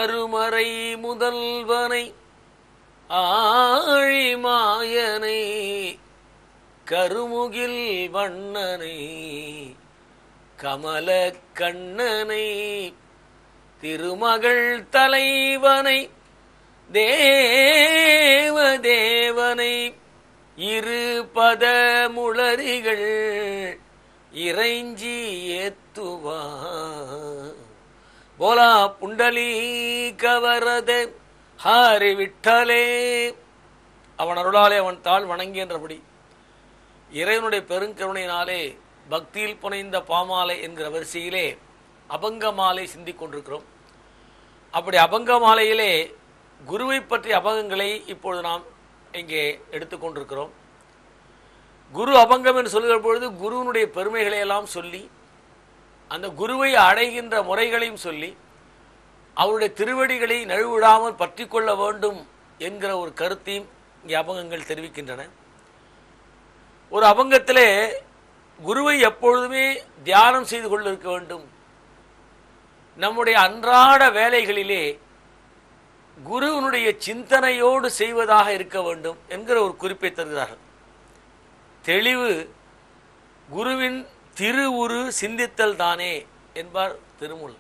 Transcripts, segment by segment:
அருமறை முதல்வனை ஆழிமாயனை கருமுகில் வண்ணனை கமல கண்ணனை திருமகள் தலைவனை தேவதேவனை இரு பதமுளரிகள் இறைஞ்சி ஏத்துவா போலா புண்டலீ கவரத ஹாரி விட்டலே அவன் அருளாலே அவன் தாழ் வணங்கியன்றபடி இறைவனுடைய பெருங்கருணையினாலே பக்தியில் புனைந்த பாமாலை என்கிற வரிசையிலே அபங்க மாலை சிந்திக் கொண்டிருக்கிறோம் அப்படி அபங்க மாலையிலே குருவை பற்றிய அபங்கங்களை இப்பொழுது நாம் இங்கே எடுத்துக்கொண்டிருக்கிறோம் குரு அபங்கம் என்று சொல்லுகிற பொழுது குருவினுடைய பெருமைகளை எல்லாம் சொல்லி அந்த குருவை அடைகின்ற முறைகளையும் சொல்லி அவருடைய திருவடிகளை நழுவிடாமல் பற்றி கொள்ள வேண்டும் என்கிற ஒரு கருத்தையும் இங்கே அபங்கங்கள் தெரிவிக்கின்றன ஒரு அபங்கத்திலே குருவை எப்பொழுதுமே தியானம் செய்து கொண்டிருக்க வேண்டும் நம்முடைய அன்றாட வேலைகளிலே குருவினுடைய சிந்தனையோடு செய்வதாக இருக்க வேண்டும் என்கிற ஒரு குறிப்பை தருகிறார்கள் தெளிவு குருவின் திருவுரு சிந்தித்தல் தானே என்பார் திருமூல்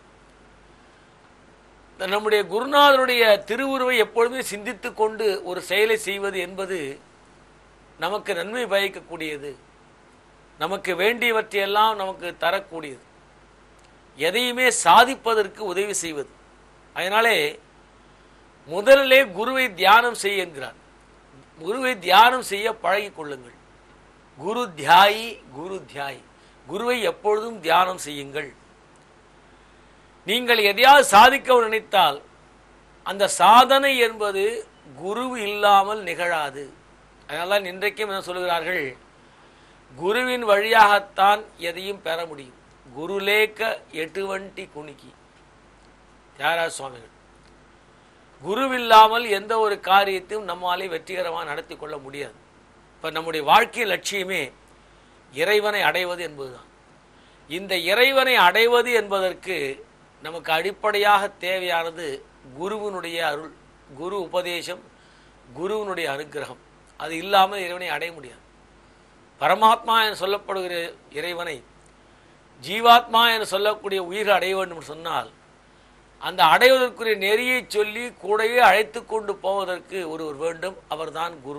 நம்முடைய குருநாதருடைய திருவுருவை எப்பொழுதுமே சிந்தித்து கொண்டு ஒரு செயலை செய்வது என்பது நமக்கு நன்மை பயக்கக்கூடியது நமக்கு வேண்டியவற்றையெல்லாம் நமக்கு தரக்கூடியது எதையுமே சாதிப்பதற்கு உதவி செய்வது அதனாலே முதலிலே குருவை தியானம் செய்ய என்கிறார் குருவை தியானம் செய்ய பழகிக் கொள்ளுங்கள் குரு தியாயி குரு தியாயி குருவை எப்பொழுதும் தியானம் செய்யுங்கள் நீங்கள் எதையாவது சாதிக்க நினைத்தால் அந்த சாதனை என்பது குரு இல்லாமல் நிகழாது அதனால இன்றைக்கும் என்ன சொல்கிறார்கள் குருவின் வழியாகத்தான் எதையும் பெற முடியும் குருலேக்க எட்டுவண்டி குணிக்கி தியாகராஜ சுவாமிகள் குருவில்லாமல் எந்த ஒரு காரியத்தையும் நம்மாலே வெற்றிகரமாக நடத்தி கொள்ள முடியாது இப்போ நம்முடைய வாழ்க்கை லட்சியமே இறைவனை அடைவது என்பதுதான் இந்த இறைவனை அடைவது என்பதற்கு நமக்கு அடிப்படையாக தேவையானது குருவினுடைய அருள் குரு உபதேசம் குருவினுடைய அனுக்கிரகம் அது இல்லாமல் இறைவனை அடைய முடியாது பரமாத்மா என சொல்லப்படுகிற இறைவனை ஜீவாத்மா என சொல்லக்கூடிய உயிர் அடைய வேண்டும் என்று சொன்னால் அந்த அடைவதற்குரிய நெறியை சொல்லி கூடவே அழைத்து கொண்டு போவதற்கு ஒருவர் வேண்டும் அவர்தான் குரு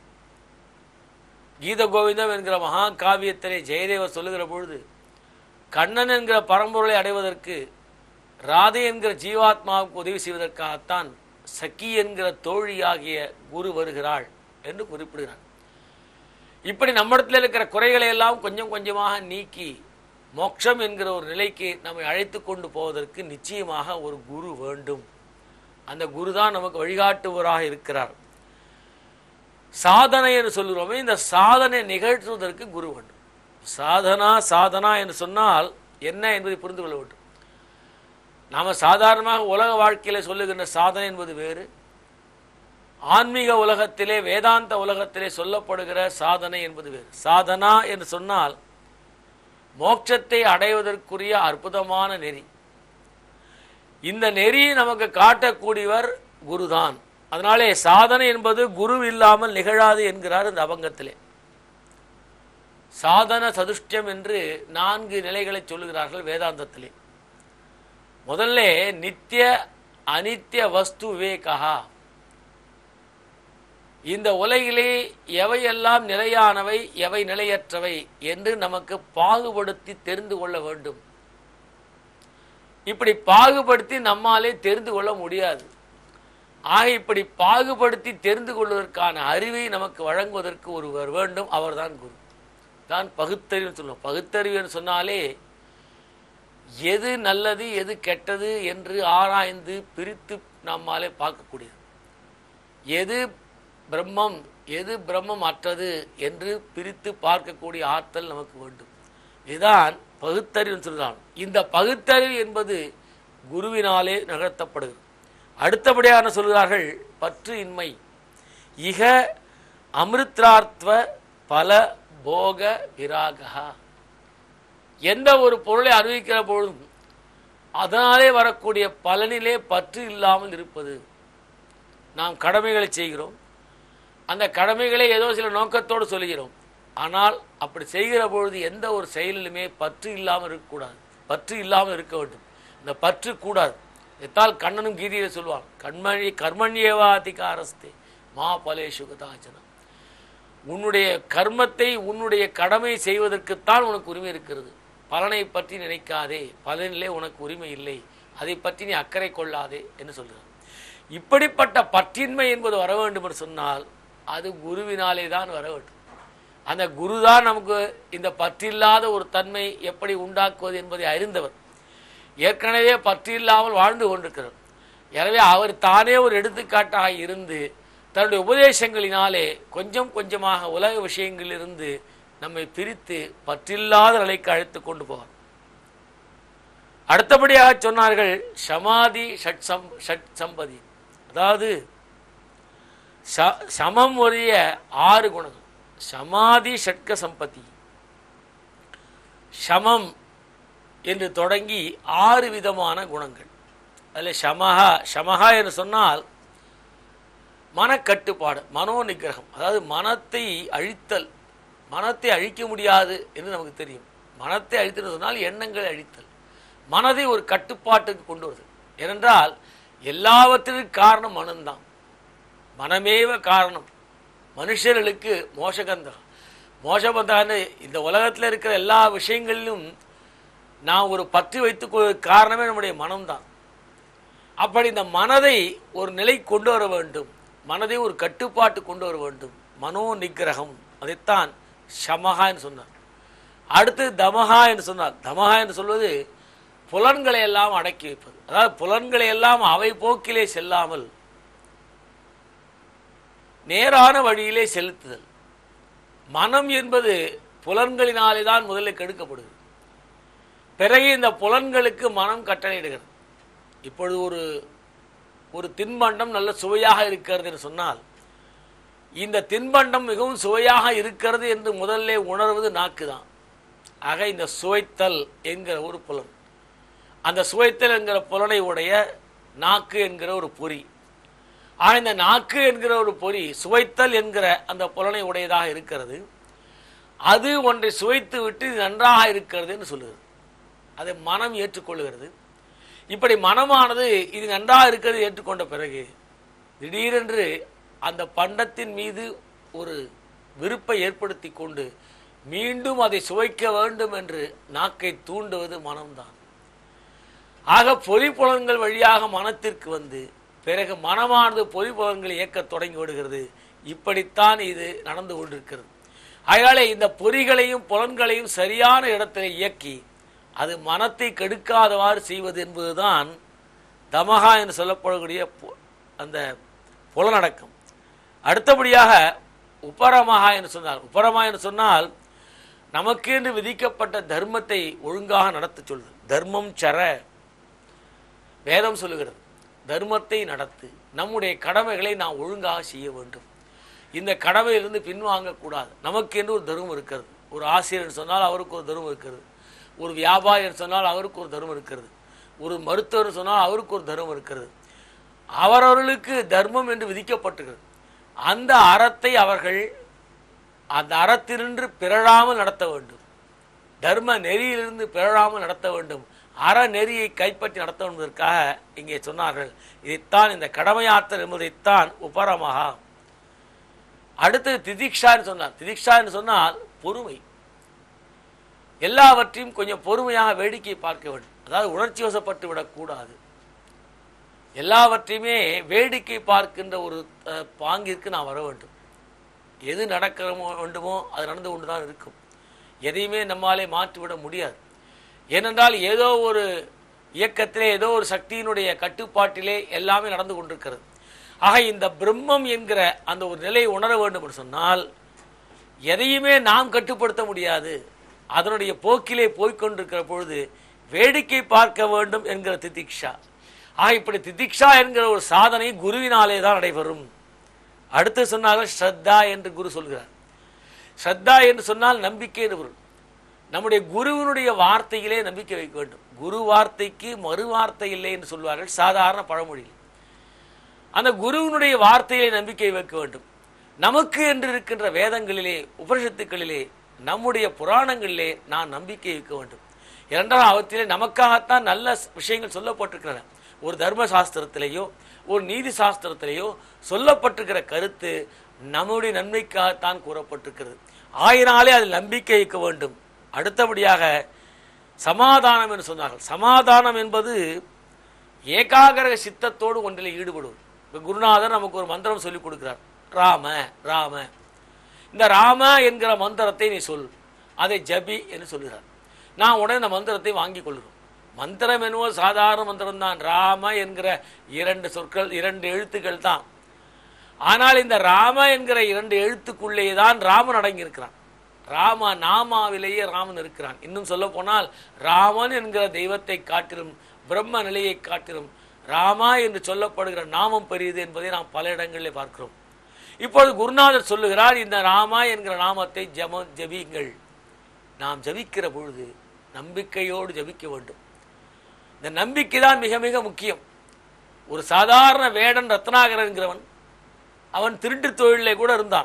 கீத கோவிந்தம் என்கிற மகா காவியத்திலே ஜெயதேவர் சொல்லுகிற பொழுது கண்ணன் என்கிற பரம்பொருளை அடைவதற்கு ராதை என்கிற ஜீவாத்மாவுக்கு உதவி செய்வதற்காகத்தான் சக்கி என்கிற தோழியாகிய குரு வருகிறாள் என்று குறிப்பிடுகிறார் இப்படி நம்மிடத்தில் இருக்கிற குறைகளை எல்லாம் கொஞ்சம் கொஞ்சமாக நீக்கி மோட்சம் என்கிற ஒரு நிலைக்கு நம்மை அழைத்து கொண்டு போவதற்கு நிச்சயமாக ஒரு குரு வேண்டும் அந்த குரு தான் நமக்கு வழிகாட்டுவராக இருக்கிறார் சாதனை என்று சொல்லுகிறோமே இந்த சாதனை நிகழ்த்துவதற்கு குரு வேண்டும் சாதனா சாதனா என்று சொன்னால் என்ன என்பதை புரிந்து கொள்ள வேண்டும் நாம சாதாரணமாக உலக வாழ்க்கையில சொல்லுகின்ற சாதனை என்பது வேறு ஆன்மீக உலகத்திலே வேதாந்த உலகத்திலே சொல்லப்படுகிற சாதனை என்பது வேறு சாதனா என்று சொன்னால் மோட்சத்தை அடைவதற்குரிய அற்புதமான நெறி இந்த நெறியை நமக்கு காட்டக்கூடியவர் குருதான் அதனாலே சாதனை என்பது குரு இல்லாமல் நிகழாது என்கிறார் இந்த அபங்கத்திலே சாதன சதுஷ்டியம் என்று நான்கு நிலைகளை சொல்லுகிறார்கள் வேதாந்தத்திலே முதல்ல நித்திய அனித்திய வஸ்து விவேகா இந்த உலகிலே எவையெல்லாம் நிலையானவை எவை நிலையற்றவை என்று நமக்கு பாகுபடுத்தி தெரிந்து கொள்ள வேண்டும் இப்படி பாகுபடுத்தி நம்மாலே தெரிந்து கொள்ள முடியாது ஆக இப்படி பாகுபடுத்தி தெரிந்து கொள்வதற்கான அறிவை நமக்கு வழங்குவதற்கு ஒருவர் வேண்டும் அவர்தான் குரு தான் பகுத்தறிவுன்னு சொல்லுவோம் பகுத்தறிவு என்று சொன்னாலே எது நல்லது எது கெட்டது என்று ஆராய்ந்து பிரித்து நம்மாலே பார்க்கக்கூடியது எது பிரம்மம் எது பிரம்மம் அற்றது என்று பிரித்து பார்க்கக்கூடிய ஆற்றல் நமக்கு வேண்டும் இதுதான் பகுத்தறிவு சொல்கிறான் இந்த பகுத்தறிவு என்பது குருவினாலே நகர்த்தப்படுகிறது அடுத்தபடியான சொல்கிறார்கள் பற்று இன்மை இக அமிர்தார்த்வ பல போக விராகா எந்த ஒரு பொருளை அறிவிக்கிற பொழுதும் அதனாலே வரக்கூடிய பலனிலே பற்று இல்லாமல் இருப்பது நாம் கடமைகளை செய்கிறோம் அந்த கடமைகளை ஏதோ சில நோக்கத்தோடு சொல்கிறோம் ஆனால் அப்படி செய்கிற பொழுது எந்த ஒரு செயலிலுமே பற்று இல்லாமல் இருக்கக்கூடாது பற்று இல்லாமல் இருக்க வேண்டும் இந்த பற்று கூடாது எத்தால் கண்ணனும் கீதையில சொல்வான் கண்மணி கர்மண்யேவாதிகாரஸ்தே மா பலேஷு கதாச்சனம் உன்னுடைய கர்மத்தை உன்னுடைய கடமை செய்வதற்குத்தான் உனக்கு உரிமை இருக்கிறது பலனை பற்றி நினைக்காதே பலனிலே உனக்கு உரிமை இல்லை அதை பற்றி நீ அக்கறை கொள்ளாதே என்று சொல்கிறார் இப்படிப்பட்ட பற்றின்மை என்பது வர வேண்டும் என்று சொன்னால் அது குருவினாலே தான் வர வேண்டும் அந்த குரு தான் நமக்கு இந்த பற்றில்லாத ஒரு தன்மை எப்படி உண்டாக்குவது என்பதை அறிந்தவர் ஏற்கனவே பற்றில்லாமல் வாழ்ந்து கொண்டிருக்கிறார் எனவே அவர் தானே ஒரு எடுத்துக்காட்டாக இருந்து தன்னுடைய உபதேசங்களினாலே கொஞ்சம் கொஞ்சமாக உலக விஷயங்களிலிருந்து நம்மை பிரித்து பற்றில்லாத நிலைக்கு அழைத்து கொண்டு போவார் அடுத்தபடியாக சொன்னார்கள் சமாதி ஷட் சம் ஷட் சம்பதி அதாவது ச- சமம் உரிய ஆறு குணங்கள் சமாதி ஷட்க சம்பத்தி சமம் என்று தொடங்கி ஆறு விதமான குணங்கள் அதில் சமஹா சமஹா என்று சொன்னால் மனக்கட்டுப்பாடு மனோ நிகிரகம் அதாவது மனத்தை அழித்தல் மனத்தை அழிக்க முடியாது என்று நமக்கு தெரியும் மனத்தை அழித்தல் சொன்னால் எண்ணங்களை அழித்தல் மனதை ஒரு கட்டுப்பாட்டுக்கு கொண்டு வருது ஏனென்றால் எல்லாவற்றிற்கும் காரணம் மனம்தான் மனமேவ காரணம் மனுஷர்களுக்கு மோசகந்தகம் மோசபந்தான்னு இந்த உலகத்தில் இருக்கிற எல்லா விஷயங்களிலும் நான் ஒரு பற்று வைத்துக் கொள்வதற்கு காரணமே நம்முடைய மனம்தான் அப்படி இந்த மனதை ஒரு நிலை கொண்டு வர வேண்டும் மனதை ஒரு கட்டுப்பாட்டு கொண்டு வர வேண்டும் மனோ நிகிரகம் அதைத்தான் சமஹா என்று சொன்னார் அடுத்து தமஹா என்று சொன்னார் தமஹா என்று சொல்வது புலன்களை எல்லாம் அடக்கி வைப்பது அதாவது புலன்களை எல்லாம் அவை போக்கிலே செல்லாமல் நேரான வழியிலே செலுத்துதல் மனம் என்பது புலன்களினாலே தான் முதலில் கெடுக்கப்படுது பிறகு இந்த புலன்களுக்கு மனம் கட்டளையிடுகிறது இப்பொழுது ஒரு ஒரு தின்பண்டம் நல்ல சுவையாக இருக்கிறது என்று சொன்னால் இந்த தின்பண்டம் மிகவும் சுவையாக இருக்கிறது என்று முதல்ல உணர்வது நாக்கு தான் ஆக இந்த சுவைத்தல் என்கிற ஒரு புலன் அந்த சுவைத்தல் என்கிற புலனை உடைய நாக்கு என்கிற ஒரு பொறி ஆக இந்த நாக்கு என்கிற ஒரு பொறி சுவைத்தல் என்கிற அந்த புலனை உடையதாக இருக்கிறது அது ஒன்றை சுவைத்து விட்டு இது நன்றாக இருக்கிறது என்று சொல்லுகிறது அதை மனம் ஏற்றுக்கொள்ளுகிறது இப்படி மனமானது இது நன்றாக இருக்கிறது ஏற்றுக்கொண்ட பிறகு திடீரென்று அந்த பண்டத்தின் மீது ஒரு விருப்பை ஏற்படுத்தி கொண்டு மீண்டும் அதை சுவைக்க வேண்டும் என்று நாக்கை தூண்டுவது மனம்தான் ஆக பொறிப்புலன்கள் வழியாக மனத்திற்கு வந்து பிறகு மனமானது பொறிப்புலன்களை இயக்கத் தொடங்கி விடுகிறது இப்படித்தான் இது நடந்து கொண்டிருக்கிறது அதனாலே இந்த பொறிகளையும் புலன்களையும் சரியான இடத்தில் இயக்கி அது மனத்தை கெடுக்காதவாறு செய்வது என்பதுதான் தமகா என்று சொல்லப்படக்கூடிய பு- அந்த புலனடக்கம் அடுத்தபடியாக உபரமகா என்று சொன்னார் உபரமா என்று சொன்னால் நமக்கு என்று விதிக்கப்பட்ட தர்மத்தை ஒழுங்காக நடத்த சொல்லுது தர்மம் சர வேதம் சொல்லுகிறது தர்மத்தை நடத்து நம்முடைய கடமைகளை நாம் ஒழுங்காக செய்ய வேண்டும் இந்த கடமையிலிருந்து பின்வாங்கக்கூடாது நமக்கு என்று ஒரு தர்மம் இருக்கிறது ஒரு ஆசிரியர் சொன்னால் அவருக்கு ஒரு தர்மம் இருக்கிறது ஒரு வியாபாரி சொன்னால் அவருக்கு ஒரு தர்மம் இருக்கிறது ஒரு மருத்துவர் சொன்னால் அவருக்கு ஒரு தர்மம் இருக்கிறது அவரவர்களுக்கு தர்மம் என்று விதிக்கப்பட்டிருக்கிறது அந்த அறத்தை அவர்கள் அந்த அறத்தினின்று பிறழாமல் நடத்த வேண்டும் தர்ம நெறியிலிருந்து பிறழாமல் நடத்த வேண்டும் அற நெறியை கைப்பற்றி நடத்த என்பதற்காக இங்கே சொன்னார்கள் இதைத்தான் இந்த கடமையாற்றல் என்பதைத்தான் உபரமகா அடுத்தது திதிக்ஷான்னு சொன்னார் திதிக்ஷா என்று சொன்னால் பொறுமை எல்லாவற்றையும் கொஞ்சம் பொறுமையாக வேடிக்கை பார்க்க வேண்டும் அதாவது உணர்ச்சி வசப்பட்டு விடக்கூடாது எல்லாவற்றையுமே வேடிக்கை பார்க்கின்ற ஒரு அஹ், பாங்கிற்கு நான் வர வேண்டும் எது நடக்க வேண்டுமோ அது நடந்து கொண்டு தான் இருக்கும் எதையுமே நம்மாலே மாற்றிவிட முடியாது ஏனென்றால் ஏதோ ஒரு இயக்கத்திலே ஏதோ ஒரு சக்தியினுடைய கட்டுப்பாட்டிலே எல்லாமே நடந்து கொண்டிருக்கிறது ஆக இந்த பிரம்மம் என்கிற அந்த ஒரு நிலையை உணர வேண்டும் என்று சொன்னால் எதையுமே நாம் கட்டுப்படுத்த முடியாது அதனுடைய போக்கிலே போய்க்கொண்டிருக்கிற பொழுது வேடிக்கை பார்க்க வேண்டும் என்கிற திதிக்ஷா ஆக இப்படி திதிக்ஷா என்கிற ஒரு சாதனை குருவினாலே தான் நடைபெறும் அடுத்து சொன்னார்கள் ஸ்ரத்தா என்று குரு சொல்கிறார் ஸ்ரத்தா என்று சொன்னால் நம்பிக்கை என்று பொருள் நம்முடைய குருவினுடைய வார்த்தையிலே நம்பிக்கை வைக்க வேண்டும் குரு வார்த்தைக்கு மறு வார்த்தை இல்லை என்று சொல்வார்கள் சாதாரண பழமொழியில் அந்த குருவினுடைய வார்த்தையை நம்பிக்கை வைக்க வேண்டும் நமக்கு என்று இருக்கின்ற வேதங்களிலே உபனிஷத்துக்களிலே நம்முடைய புராணங்களிலே நான் நம்பிக்கை வைக்க வேண்டும் இரண்டாம் அவத்திலே நமக்காகத்தான் நல்ல விஷயங்கள் சொல்லப்பட்டிருக்கின்றன ஒரு தர்ம சாஸ்திரத்திலேயோ ஒரு நீதி சாஸ்திரத்திலேயோ சொல்லப்பட்டிருக்கிற கருத்து நம்முடைய நன்மைக்காகத்தான் கூறப்பட்டிருக்கிறது ஆயினாலே அதில் நம்பிக்கை வைக்க வேண்டும் அடுத்தபடியாக சமாதானம் என்று சொன்னார்கள் சமாதானம் என்பது ஏகாகிரக சித்தத்தோடு ஒன்றில் ஈடுபடுவது இப்போ குருநாதர் நமக்கு ஒரு மந்திரம் சொல்லிக் கொடுக்கிறார் ராம ராம இந்த ராம என்கிற மந்திரத்தை நீ சொல் அதை ஜபி என்று சொல்கிறார் நான் உடனே இந்த மந்திரத்தை வாங்கிக் கொள்கிறோம் மந்திரம் என்னவோ சாதாரண மந்திரம் தான் ராம என்கிற இரண்டு சொற்கள் இரண்டு எழுத்துக்கள் தான் ஆனால் இந்த ராம என்கிற இரண்டு எழுத்துக்குள்ளே தான் ராமன் அடங்கி இருக்கிறான் ராம நாமாவிலேயே ராமன் இருக்கிறான் இன்னும் சொல்ல போனால் ராமன் என்கிற தெய்வத்தை காட்டிலும் பிரம்ம நிலையை காட்டிலும் ராமா என்று சொல்லப்படுகிற நாமம் பெரியது என்பதை நாம் பல இடங்களிலே பார்க்கிறோம் இப்பொழுது குருநாதர் சொல்லுகிறார் இந்த ராமா என்கிற நாமத்தை ஜம ஜபியுங்கள் நாம் ஜபிக்கிற பொழுது நம்பிக்கையோடு ஜபிக்க வேண்டும் இந்த நம்பிக்கை தான் மிக மிக முக்கியம் ஒரு சாதாரண வேடன் ரத்னாகரன் என்கிறவன் அவன் திருட்டு தொழிலே கூட இருந்தான்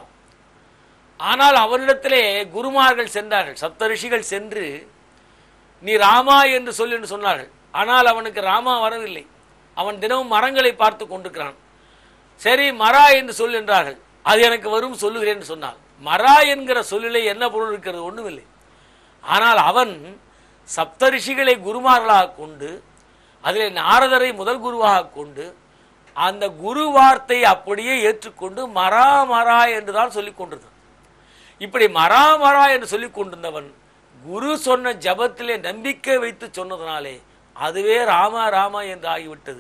ஆனால் அவனிடத்திலே குருமார்கள் சென்றார்கள் சப்த ரிஷிகள் சென்று நீ ராமா என்று சொல் என்று சொன்னார்கள் ஆனால் அவனுக்கு ராமா வரவில்லை அவன் தினமும் மரங்களை பார்த்து கொண்டிருக்கிறான் சரி மரா என்று சொல் என்றார்கள் அது எனக்கு வரும் சொல்லுகிறேன் என்று சொன்னான் மரா என்கிற சொல்லிலே என்ன பொருள் இருக்கிறது ஒண்ணுமில்லை ஆனால் அவன் சப்தரிஷிகளை குருமார்களாக கொண்டு அதிலே நாரதரை முதல் குருவாக கொண்டு அந்த குரு வார்த்தை அப்படியே ஏற்றுக்கொண்டு மரா மரா என்று தான் சொல்லிக் கொண்டிருந்தான் இப்படி மரா மரா என்று சொல்லிக் கொண்டிருந்தவன் குரு சொன்ன ஜபத்திலே நம்பிக்கை வைத்து சொன்னதனாலே அதுவே ராமா ராமா என்று ஆகிவிட்டது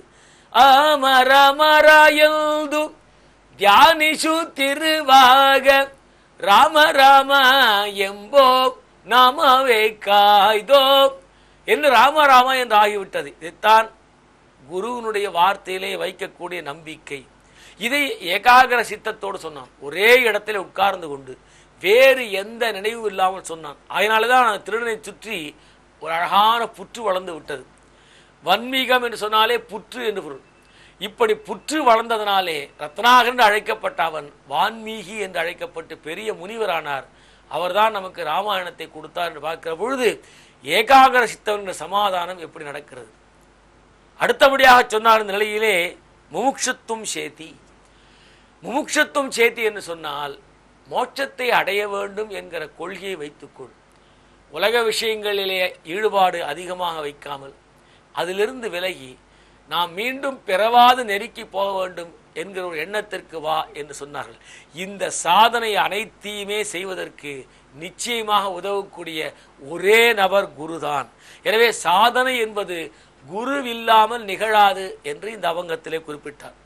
ஆமர மராயல்து தியானிஷு திருவாக ராம ராம எம்போ நாமவே காய்தோ என்று ராம ராமா என்று ஆகிவிட்டது இதைத்தான் குருவினுடைய வார்த்தையிலே வைக்கக்கூடிய நம்பிக்கை இதை ஏகாகிர சித்தத்தோடு சொன்னான் ஒரே இடத்துல உட்கார்ந்து கொண்டு வேறு எந்த நினைவும் இல்லாமல் சொன்னான் அதனால தான் திருடனை சுற்றி ஒரு அழகான புற்று வளர்ந்து விட்டது வன்மீகம் என்று சொன்னாலே புற்று என்று பொருள் இப்படி புற்று வளர்ந்ததனாலே ரத்னாகர் என்று அழைக்கப்பட்ட அவன் வான்மீகி என்று அழைக்கப்பட்டு பெரிய முனிவரானார் அவர்தான் நமக்கு ராமாயணத்தை கொடுத்தார் என்று பார்க்கிற பொழுது ஏகாகர சித்தவன் சமாதானம் எப்படி நடக்கிறது அடுத்தபடியாக சொன்னார் இந்த நிலையிலே முமுட்சுத்துவம் சேத்தி முமுட்சுத்துவம் சேத்தி என்று சொன்னால் மோட்சத்தை அடைய வேண்டும் என்கிற கொள்கையை வைத்துக்கொள் உலக விஷயங்களிலே ஈடுபாடு அதிகமாக வைக்காமல் அதிலிருந்து விலகி நாம் மீண்டும் பிறவாது நெருக்கி போக வேண்டும் என்கிற ஒரு எண்ணத்திற்கு வா என்று சொன்னார்கள் இந்த சாதனை அனைத்தையுமே செய்வதற்கு நிச்சயமாக உதவக்கூடிய ஒரே நபர் குருதான் எனவே சாதனை என்பது குருவில்லாமல் நிகழாது என்று இந்த அவங்கத்திலே குறிப்பிட்டார்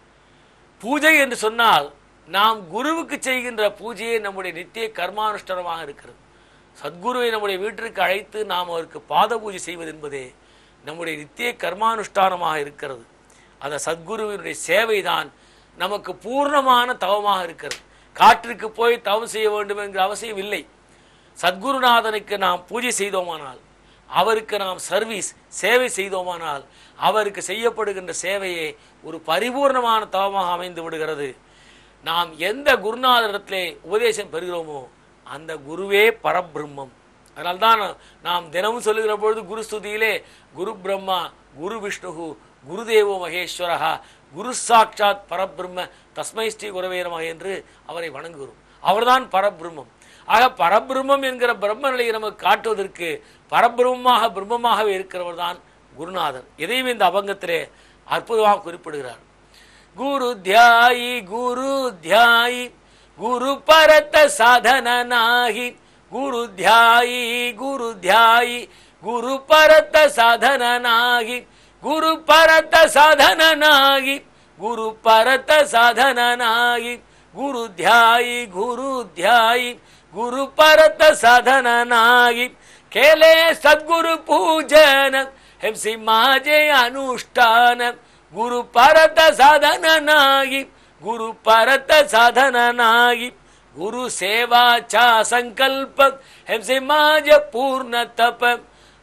பூஜை என்று சொன்னால் நாம் குருவுக்கு செய்கின்ற பூஜையே நம்முடைய நித்திய கர்மானுஷ்டானமாக இருக்கிறது சத்குருவை நம்முடைய வீட்டிற்கு அழைத்து நாம் அவருக்கு பாத பூஜை செய்வது என்பதே நம்முடைய நித்திய கர்மானுஷ்டானமாக இருக்கிறது அந்த சத்குருவினுடைய சேவைதான் நமக்கு பூர்ணமான தவமாக இருக்கிறது காற்றுக்கு போய் தவம் செய்ய வேண்டும் என்கிற அவசியம் இல்லை சத்குருநாதனுக்கு நாம் பூஜை செய்தோமானால் அவருக்கு நாம் சர்வீஸ் சேவை செய்தோமானால் அவருக்கு செய்யப்படுகின்ற சேவையே ஒரு பரிபூர்ணமான தவமாக அமைந்து விடுகிறது நாம் எந்த குருநாதரிடத்திலே உபதேசம் பெறுகிறோமோ அந்த குருவே பரபிரம்மம் அதனால்தான் நாம் தினமும் சொல்லுகிற பொழுது குரு ஸ்துதியிலே குரு பிரம்மா குரு விஷ்ணுகு குருதேவோ மகேஸ்வரஹா குரு சாட்சாத் பரபிரம்ம தஸ்மை ஸ்ரீ குரவே நமக என்று அவரை வணங்குகிறோம் அவர்தான் பரபிரம்மம் ஆக பரபிரம்மம் என்கிற பிரம்ம நிலையை நமக்கு காட்டுவதற்கு பரபிரம்மமாக பிரம்மமாகவே இருக்கிறவர் தான் குருநாதர் இதையும் இந்த அபங்கத்திலே அற்புதமாக குறிப்பிடுகிறார் குரு தியாயி குரு தியாயி குரு பரத்த சாதன நாகி குரு தியாயி குரு தியாயி குரு பரத்த சாதன நாகி ಗುರು ಪರತ ಸಾಧನನಾಗಿ ಗುರು ಪರತ ಸಾಧನನಾಗಿ ಗುರು ಧ್ಯಾಯಿ ಗುರು ಧ್ಯಾಯಿ ಗುರು ಪರತ ಸಾಧನನಾಗಿ ಕೇಲೆ ಸದ್ಗುರು ಪೂಜನ ಹೆಂಸಿ ಮಾಜೆ ಅನುಷ್ಠಾನ ಗುರು ಪರತ ಸಾಧನನಾಗಿ ಗುರು ಪರತ ಸಾಧನನಾಗಿ ಗುರು ಸೇವಾ ಚ ಸಂಕಲ್ಪ ಹೆಂಸಿ ಮಾಜ ಪೂರ್ಣ ತಪ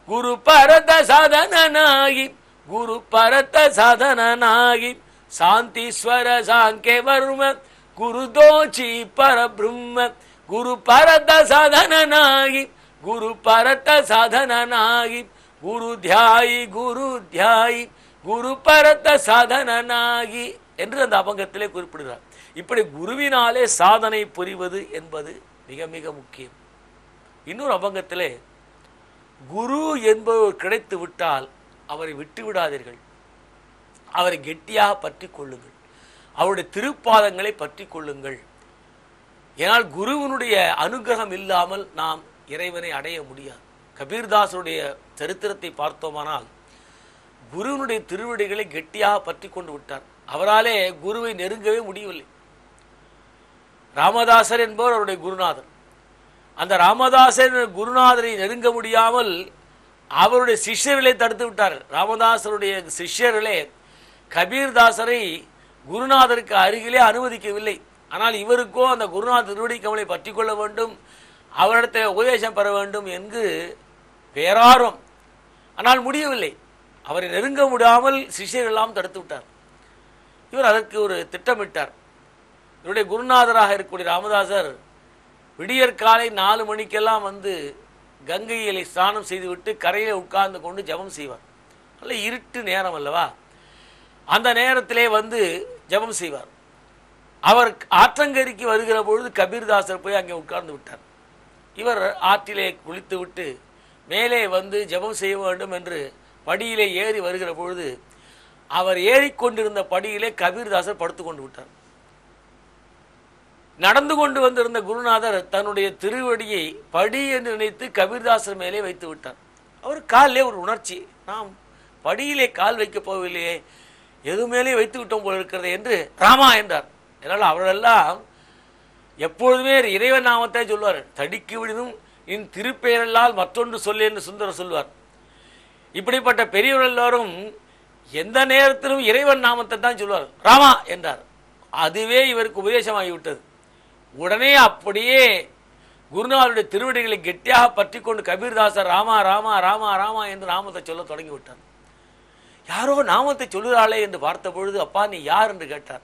குரு பரத சாதனனாகி குரு பரத சாதனனாகி சாந்தீஸ்வர சாங்கே வர்ம குரு தோச்சி பரபிரம்ம குரு பரத சாதனனாகி குரு பரத சாதனனாகி குரு தியாயி குரு தியாயி குரு பரத சாதனனாகி என்று அந்த அபங்கத்திலே குறிப்பிடுகிறார் இப்படி குருவினாலே சாதனை புரிவது என்பது மிக மிக முக்கியம் இன்னொரு அபங்கத்திலே குரு என்பவர் கிடைத்து விட்டால் அவரை விட்டு விடாதீர்கள் அவரை கெட்டியாக பற்றி கொள்ளுங்கள் அவருடைய திருப்பாதங்களை பற்றி கொள்ளுங்கள் ஏனால் குருவினுடைய அனுகிரகம் இல்லாமல் நாம் இறைவனை அடைய முடியாது கபீர்தாசருடைய சரித்திரத்தை பார்த்தோமானால் குருவினுடைய திருவடிகளை கெட்டியாக பற்றி கொண்டு விட்டார் அவராலே குருவை நெருங்கவே முடியவில்லை ராமதாசர் என்பவர் அவருடைய குருநாதர் அந்த ராமதாசர் குருநாதரை நெருங்க முடியாமல் அவருடைய சிஷ்யர்களை தடுத்து விட்டார்கள் ராமதாசருடைய சிஷ்யர்களே கபீர்தாசரை குருநாதருக்கு அருகிலே அனுமதிக்கவில்லை ஆனால் இவருக்கோ அந்த குருநாதர் திருவடி கமலை பற்றி கொள்ள வேண்டும் அவரிடத்தில் உபதேசம் பெற வேண்டும் என்று பேராரும் ஆனால் முடியவில்லை அவரை நெருங்க முடியாமல் சிஷ்யர்கள் எல்லாம் தடுத்து விட்டார் இவர் அதற்கு ஒரு திட்டமிட்டார் இவருடைய குருநாதராக இருக்கக்கூடிய ராமதாசர் விடியற் காலை நாலு மணிக்கெல்லாம் வந்து கங்கையிலே ஸ்நானம் செய்துவிட்டு கரையிலே உட்கார்ந்து கொண்டு ஜெபம் செய்வார் நல்ல இருட்டு நேரம் அல்லவா அந்த நேரத்திலே வந்து ஜெபம் செய்வார் அவர் ஆற்றங்கரைக்கு வருகிற பொழுது கபீர்தாசர் போய் அங்கே உட்கார்ந்து விட்டார் இவர் ஆற்றிலே குளித்து விட்டு மேலே வந்து ஜெபம் செய்ய வேண்டும் என்று படியிலே ஏறி வருகிற பொழுது அவர் ஏறிக்கொண்டிருந்த படியிலே கபீர்தாசர் படுத்து கொண்டு விட்டார் நடந்து கொண்டு வந்திருந்த குருநாதர் தன்னுடைய திருவடியை படி என்று நினைத்து கபீர்தாசர் மேலே வைத்து விட்டார் அவர் காலிலே ஒரு உணர்ச்சி நாம் படியிலே கால் வைக்க போகவில்லையே எது மேலே வைத்து விட்டோம் போல இருக்கிறது என்று ராமா என்றார் அதனால் அவரெல்லாம் எப்பொழுதுமே இறைவன் நாமத்தை சொல்வார் தடிக்கு விடினும் இன் திருப்பெயரல்லால் மற்றொன்று சொல்லு என்று சுந்தரர் சொல்வார் இப்படிப்பட்ட பெரியவர்கள் எல்லாரும் எந்த நேரத்திலும் இறைவன் நாமத்தை தான் சொல்வார் ராமா என்றார் அதுவே இவருக்கு உபதேசமாகிவிட்டது உடனே அப்படியே குருநாதருடைய திருவடிகளை கெட்டியாக பற்றி கொண்டு கபீர்தாசர் ராமா ராமா ராமா ராமா என்று நாமத்தை சொல்ல தொடங்கி விட்டார் யாரோ நாமத்தை சொல்லுகிறாளே என்று பார்த்த பொழுது அப்பா நீ யார் என்று கேட்டார்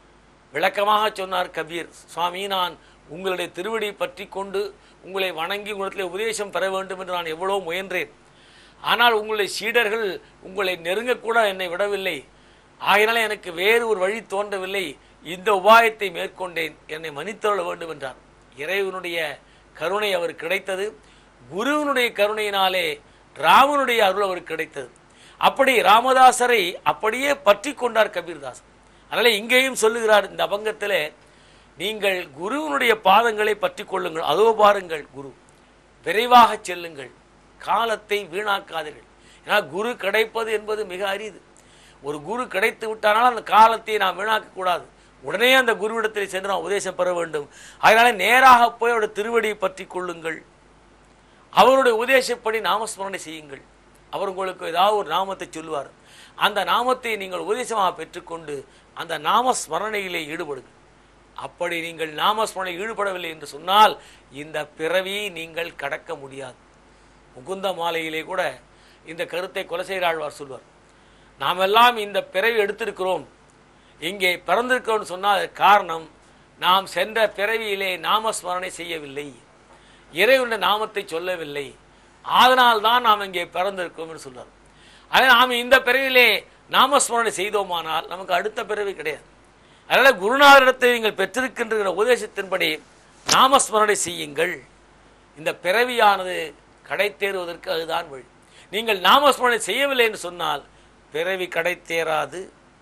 விளக்கமாக சொன்னார் கபீர் சுவாமி நான் உங்களுடைய திருவடியை பற்றி கொண்டு உங்களை வணங்கி உங்களிடத்தில் உபதேசம் பெற வேண்டும் என்று நான் எவ்வளோ முயன்றேன் ஆனால் உங்களுடைய சீடர்கள் உங்களை நெருங்கக்கூட என்னை விடவில்லை ஆகையினால எனக்கு வேறு ஒரு வழி தோன்றவில்லை இந்த உபாயத்தை மேற்கொண்டேன் என்னை மன்னித்தருள வேண்டும் என்றார் இறைவனுடைய கருணை அவர் கிடைத்தது குருவினுடைய கருணையினாலே ராமனுடைய அருள் அவருக்கு கிடைத்தது அப்படி ராமதாசரை அப்படியே பற்றி கொண்டார் கபீர்தாஸ் அதனால இங்கேயும் சொல்லுகிறார் இந்த அபங்கத்திலே நீங்கள் குருவினுடைய பாதங்களை பற்றி கொள்ளுங்கள் அதோ பாருங்கள் குரு விரைவாக செல்லுங்கள் காலத்தை வீணாக்காதீர்கள் ஏன்னா குரு கிடைப்பது என்பது மிக அரிது ஒரு குரு கிடைத்து விட்டானால் அந்த காலத்தை நாம் வீணாக்க கூடாது உடனே அந்த குருவிடத்தில் சென்று நாம் உபதேசம் பெற வேண்டும் அதனால நேராக போய் அவருடைய திருவடியை பற்றி கொள்ளுங்கள் அவருடைய உபதேசப்படி நாமஸ்மரணை செய்யுங்கள் அவர் உங்களுக்கு ஏதாவது ஒரு நாமத்தை சொல்லுவார் அந்த நாமத்தை நீங்கள் உபதேசமாக பெற்றுக்கொண்டு அந்த நாமஸ்மரணையிலே ஈடுபடுங்கள் அப்படி நீங்கள் நாமஸ்மரணை ஈடுபடவில்லை என்று சொன்னால் இந்த பிறவியை நீங்கள் கடக்க முடியாது முகுந்த மாலையிலே கூட இந்த கருத்தை குலசேராழ்வார் சொல்வார் நாம் எல்லாம் இந்த பிறவி எடுத்திருக்கிறோம் இங்கே பிறந்திருக்கிறோம்னு சொன்னால் அதற்கு காரணம் நாம் சென்ற பிறவியிலே நாமஸ்மரணை செய்யவில்லை இறைவனுடைய நாமத்தை சொல்லவில்லை அதனால் தான் நாம் இங்கே பிறந்திருக்கோம் என்று சொல்றார் அதனால் நாம் இந்த பிறவியிலே நாமஸ்மரணை செய்தோமானால் நமக்கு அடுத்த பிறவி கிடையாது அதனால குருநாதரிடத்தை நீங்கள் பெற்றிருக்கின்ற உபதேசத்தின்படி நாமஸ்மரணை செய்யுங்கள் இந்த பிறவியானது கடை தேறுவதற்கு அதுதான் வழி நீங்கள் நாமஸ்மரணை செய்யவில்லை என்று சொன்னால் பிறவி கடை தேராது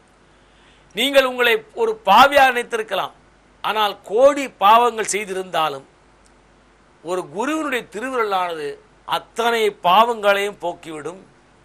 நீங்கள் உங்களை ஒரு பாவியாக நினைத்திருக்கலாம் ஆனால் கோடி பாவங்கள் செய்திருந்தாலும் ஒரு குருவினுடைய திருவிரலானது அத்தனை பாவங்களையும் போக்கிவிடும்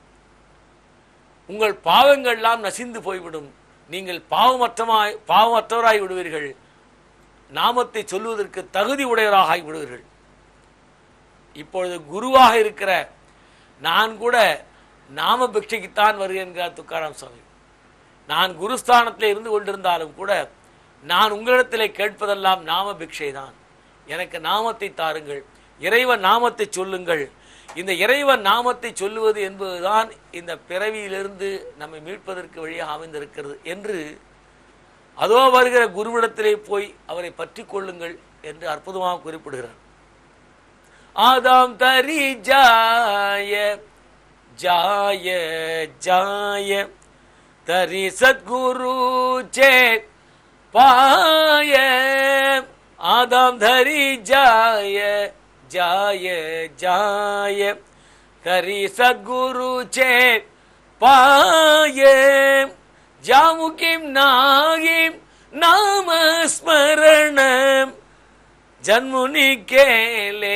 உங்கள் பாவங்கள்லாம் நசிந்து போய்விடும் நீங்கள் பாவமற்றமாய் பாவமற்றவராய் விடுவீர்கள் நாமத்தை சொல்லுவதற்கு தகுதி உடையவராக ஆகி விடுவீர்கள் இப்பொழுது குருவாக இருக்கிற நான் கூட நாம பிக்ஷைக்குத்தான் வருகிறேன் என்கிறார் துக்காராம் சுவாமி நான் குருஸ்தானத்தில் இருந்து கொண்டிருந்தாலும் கூட நான் உங்களிடத்திலே கேட்பதெல்லாம் நாம பிக்ஷை தான் எனக்கு நாமத்தை தாருங்கள் இறைவன் நாமத்தை சொல்லுங்கள் இந்த இறைவன் நாமத்தை சொல்லுவது என்பதுதான் இந்த பிறவியிலிருந்து நம்மை மீட்பதற்கு வழியாக அமைந்திருக்கிறது என்று அதோ வருகிற குருவிடத்திலே போய் அவரை பற்றி கொள்ளுங்கள் என்று அற்புதமாக குறிப்பிடுகிறார் ஆதாம் தரி ஜாய ஜாய ஜாய தரி சத்குரு சே பாய ஆதாம் தரி ஜாய ஜாய ஜாய கரி சத்குரு சே பாய ஜாமுகிம் நாகிம் நாமஸ்மரணம் ஜன்முனி கேலே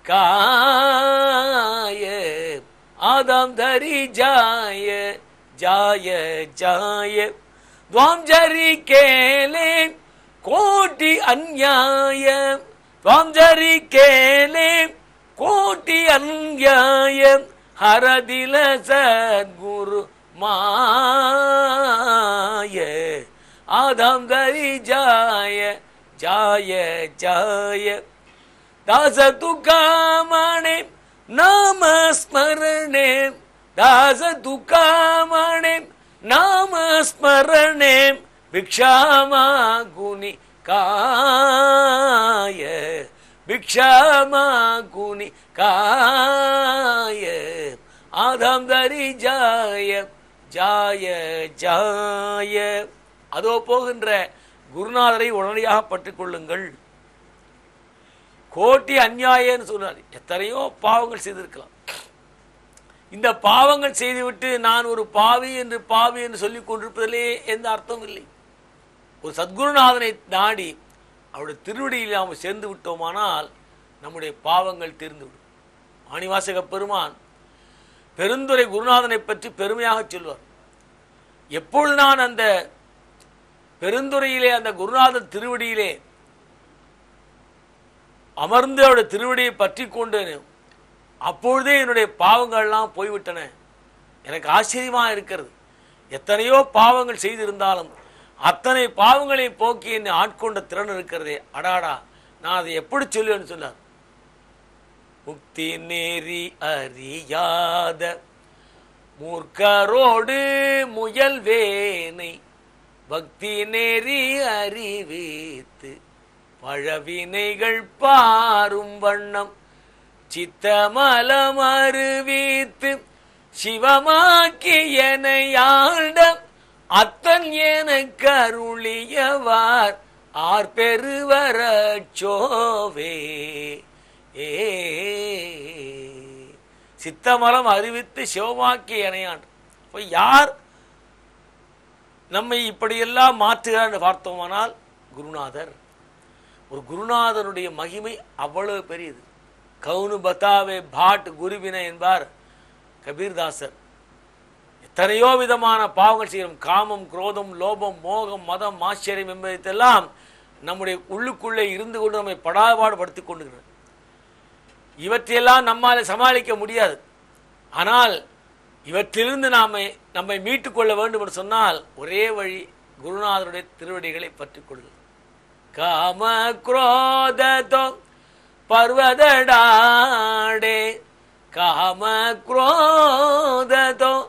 காய ஆதாம் தரி ஜாய ஜாய ஜாய துவாம் ஜரி கேலே கோட்டி அந்நியாய துவாம் ஜரி கேலே கோட்டி அந்நியாய ஹரதில சத்குரு மாய ஆதாம் தரி ஜாய ஜாய ஜாய தாச துக்காமணே நாமஸ்மரணே தாச துக்காமணே நாமஸ்மரணே பிக்ஷாமா குனி காய பிக்ஷாமா குனி காய ஆதாம் தரி ஜாய ஜாய ஜாய அதோ போகின்ற குருநாதரை உடனடியாக பற்றிக் கொள்ளுங்கள் கோட்டி அந்நியாயன்னு சொன்னார் எத்தனையோ பாவங்கள் செய்திருக்கலாம் இந்த பாவங்கள் செய்துவிட்டு நான் ஒரு பாவி என்று பாவி என்று சொல்லிக் கொண்டிருப்பதிலே எந்த அர்த்தம் இல்லை ஒரு சத்குருநாதனை நாடி அவருடைய திருவடியில் நாம் சேர்ந்து விட்டோமானால் நம்முடைய பாவங்கள் தீர்ந்துவிடும் மாணிவாசக பெருமான் பெருந்துரை குருநாதனை பற்றி பெருமையாக சொல்வார் எப்பொழுது நான் அந்த பெருந்துறையிலே அந்த குருநாதன் திருவடியிலே அமர்ந்து அவருடைய திருவடியை பற்றி கொண்டேன் அப்பொழுதே என்னுடைய பாவங்கள்லாம் போய்விட்டன எனக்கு ஆச்சரியமா இருக்கிறது எத்தனையோ பாவங்கள் செய்திருந்தாலும் அத்தனை பாவங்களை போக்கி என்னை ஆட்கொண்ட திறன் இருக்கிறதே அடாடா நான் அதை எப்படி சொல்லுவேன்னு சொன்னார் முக்தி நெறி அறியாத மூர்க்கரோடு முயல்வேனை பக்தி நெறி அறிவித்து பழவினைகள் பாரும் வண்ணம் சித்தமலம் அறிவித்து சிவமாக்கியனையாண்ட அத்தன் எனக்கு அருளியவார் ஆர் பெருவர சோவே ஏ சித்தமலம் அறிவித்து சிவமாக்கி இணையான் அப்ப யார் நம்மை இப்படியெல்லாம் மாற்றுகிறார் என்று பார்த்தோமானால் குருநாதர் ஒரு குருநாதனுடைய மகிமை அவ்வளவு பெரியது கவுனு பத்தாவே பாட் குருவினை என்பார் கபீர்தாசர் எத்தனையோ விதமான பாவங்கள் செய்யும் காமம் குரோதம் லோபம் மோகம் மதம் ஆச்சரியம் என்பதையெல்லாம் நம்முடைய உள்ளுக்குள்ளே இருந்து கொண்டு நம்மை படாபாடுபடுத்திக் கொண்டுகிறது இவற்றையெல்லாம் நம்மால் சமாளிக்க முடியாது ஆனால் இவற்றிலிருந்து நாம நம்மை மீட்டுக் கொள்ள வேண்டும் என்று சொன்னால் ஒரே வழி குருநாதருடைய திருவடிகளை பற்றிக் கொள்ளுங்கள் காம குரோததோ பர்வதடாடே காம குரோததோ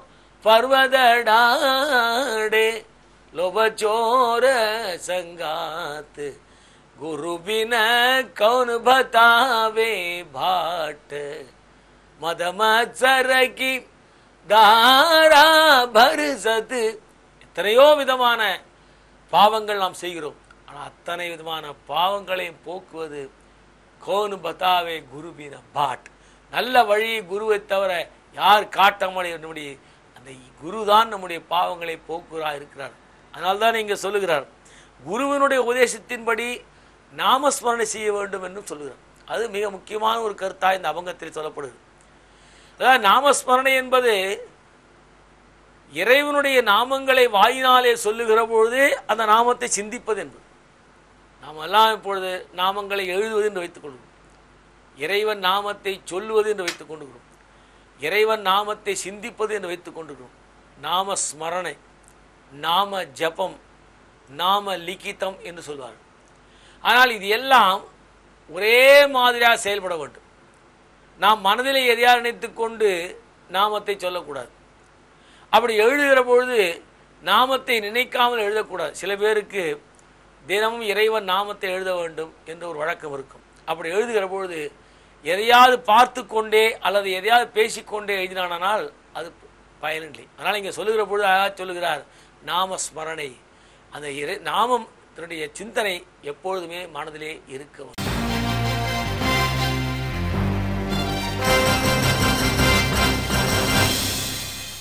பர்வதடாடே லோபச்சோர சங்காத்து गुरुबिन कौन बतावे भाट மதமச்சர கி தாரா பரிசத்து எத்தனையோ விதமான பாவங்கள் நாம் செய்கிறோம் ஆனால் அத்தனை விதமான பாவங்களையும் போக்குவது கோனு பத்தாவே குருபின பாட் நல்ல வழி குருவை தவிர யார் காட்ட முடிய அந்த குரு தான் நம்முடைய பாவங்களை போக்குறா இருக்கிறார் அதனால்தான் இங்க சொல்லுகிறார் குருவினுடைய உபதேசத்தின்படி நாமஸ்மரணை செய்ய வேண்டும் என்று சொல்லுகிறார் அது மிக முக்கியமான ஒரு கருத்தா இந்த அபங்கத்தில் சொல்லப்படுது அதாவது நாமஸ்மரணை என்பது இறைவனுடைய நாமங்களை வாயினாலே சொல்லுகிற பொழுது அந்த நாமத்தை சிந்திப்பது என்பது நாம் எல்லாம் இப்பொழுது நாமங்களை எழுதுவது என்று வைத்துக் கொள்கிறோம் இறைவன் நாமத்தை சொல்லுவது என்று வைத்துக் கொண்டுகிறோம் இறைவன் நாமத்தை சிந்திப்பது என்று வைத்துக் கொண்டிருக்கிறோம் நாம ஸ்மரணை நாம ஜபம் நாம லிகிதம் என்று சொல்வார்கள் ஆனால் இது எல்லாம் ஒரே மாதிரியாக செயல்பட வேண்டும் நாம் மனதிலே எதையா நினைத்துக் கொண்டு நாமத்தை சொல்லக்கூடாது அப்படி எழுதுகிற பொழுது நாமத்தை நினைக்காமல் எழுதக்கூடாது சில பேருக்கு தினமும் இறைவன் நாமத்தை எழுத வேண்டும் என்ற ஒரு வழக்கம் இருக்கும் அப்படி எழுதுகிற பொழுது எதையாவது பார்த்து கொண்டே அல்லது எதையாவது பேசிக்கொண்டே எழுதினானால் அது பயனில்லை அதனால் இங்கே சொல்லுகிற பொழுது அழகாக சொல்லுகிறார் நாம ஸ்மரணை அந்த இறை நாமம் தன்னுடைய சிந்தனை எப்பொழுதுமே மனதிலே இருக்க வேண்டும்